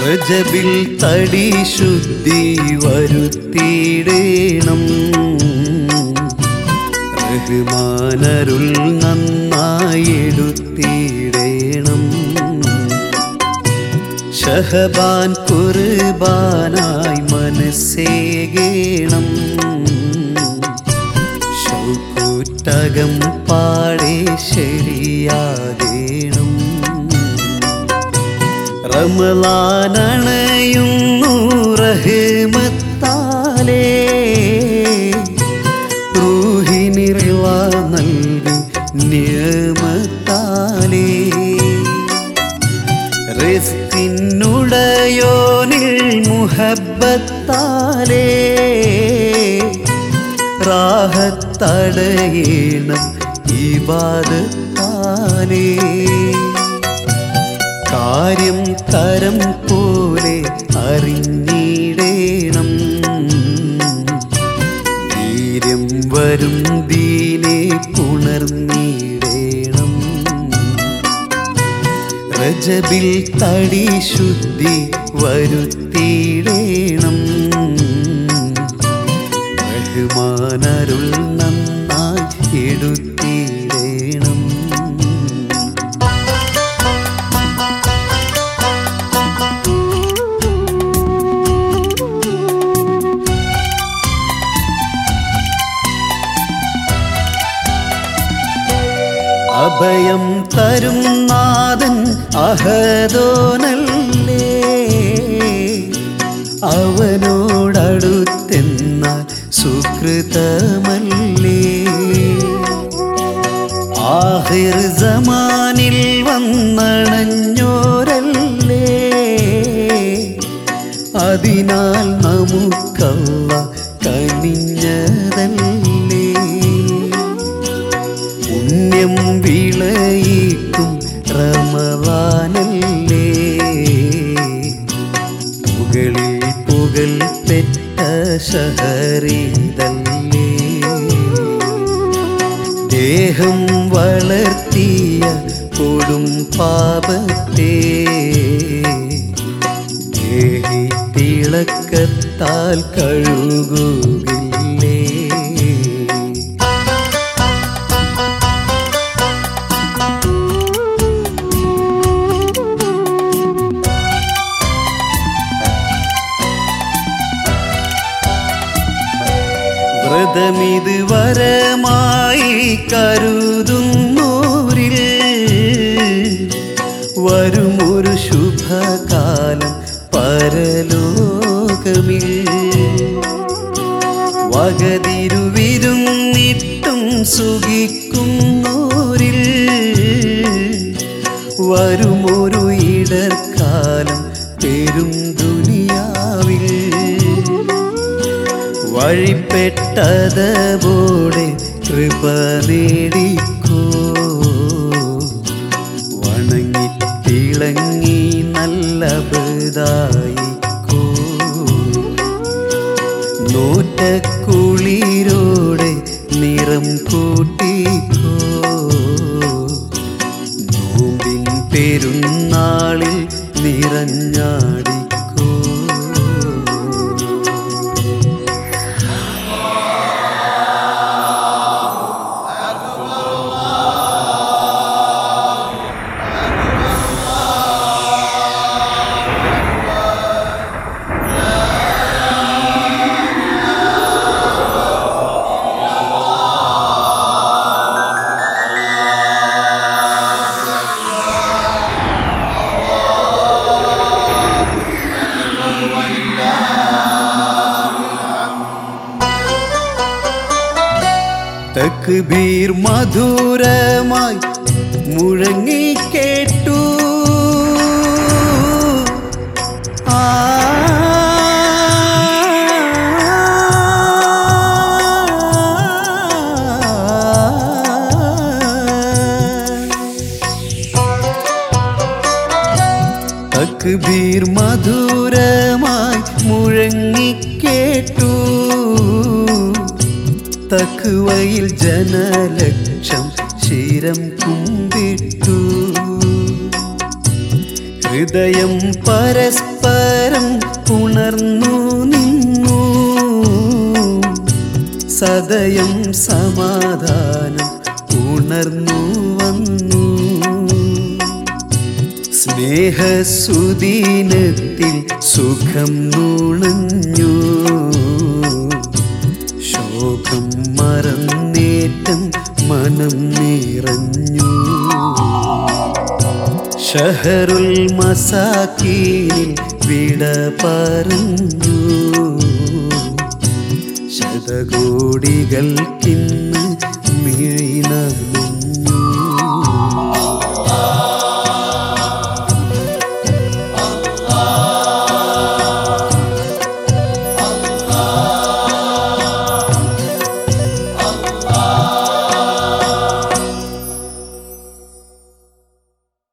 റജബിൽ തടി ശുദ്ധി വരുത്തിയിടേണം റഹ്മാനരുൾ നന്നായി എടുത്തിടേണം ഷഹബാൻ കുർബാനായി മനസ്സേകേണം ഷൗക്കൂറ്റകം പാടെ ശരിയാകേണം റമലാനണയുന്നു റഹ്മത്താലേ റൂഹിനിറിവ നൽകി നിയമത്താലേ റിസ്കിനുടയോനിൽ മുഹബത്താലേ റാഹത്തടയണം ഇബാദത്താലേ കാര്യം തരം പോലെ അറിഞ്ഞിടേണം വീര്യം വരും ദീനെ പുണർന്നിടേണം റജബിൽ തടി ശുദ്ധി വരുത്തിയിടേണം റഹ്മാനരുൾ നന്നായി എടുത്തിടേണം അഭയം തരും നാഥൻ അഹദോനല്ലേ അവനോടടുത്തെന്നാൽ സുകൃതമല്ലേ ആഹിർ സമാനിൽ വന്നണഞ്ഞോരല്ലേ അതിനാൽ നമുക്കല്ല കനിഞ്ഞതല്ലേ പുണ്യം വിളയിക്കും റമവാനല്ലേ പുകളിൽ പുകൾ പെറ്റ ഷഹരീതല്ലേ ദേഹം വളർത്തിയ കൊടും പാപത്തെ ദേഹി തിളക്കത്താൽ കഴുകുകില്ലേ വ്രതമിത് വരമായി കരുതുന്നൂരിൽ വരുമൊരു ശുഭകാലം പരലോകമിൽ വകതിരുവിരുന്നിട്ടും സുഖിക്കുന്നൂരിൽ വരുമൊരു ഇടർക്കാലം പെരും ദുനിയാവിൽ വഴിപ്പെട്ടതോടെ കൃപ നേടിക്കോ വണങ്ങി തിളങ്ങി നല്ല ബതായിക്കോ നോറ്റക്കുളിരോടെ നിറം കൂട്ടിക്കോ നോമ്പിൻ പെരുന്നാളിൽ നിറഞ്ഞാടിക്കോ തക്ബീർ മധുരമായി മുഴങ്ങി കേട്ടു ആ തക്ബീർ മധുരമായി മുഴങ്ങി കേട്ടു തക്കുവയിൽ ജനലക്ഷം ശിരം കുമ്പിട്ടു ഹൃദയം പരസ്പരം ഉണർന്നു നിന്നു സദയം സമാധാനം ഉണർന്നു വന്നു സ്നേഹസുദീനത്തിൽ സുഖം നുണഞ്ഞു ശോകം മറന്നേറ്റം മനം നിറഞ്ഞു ഷഹറുൽ മസാക്കീനിൽ വിട പറഞ്ഞു ശതകോടികൾക്കിന്ന് മിഴി നനഞ്ഞു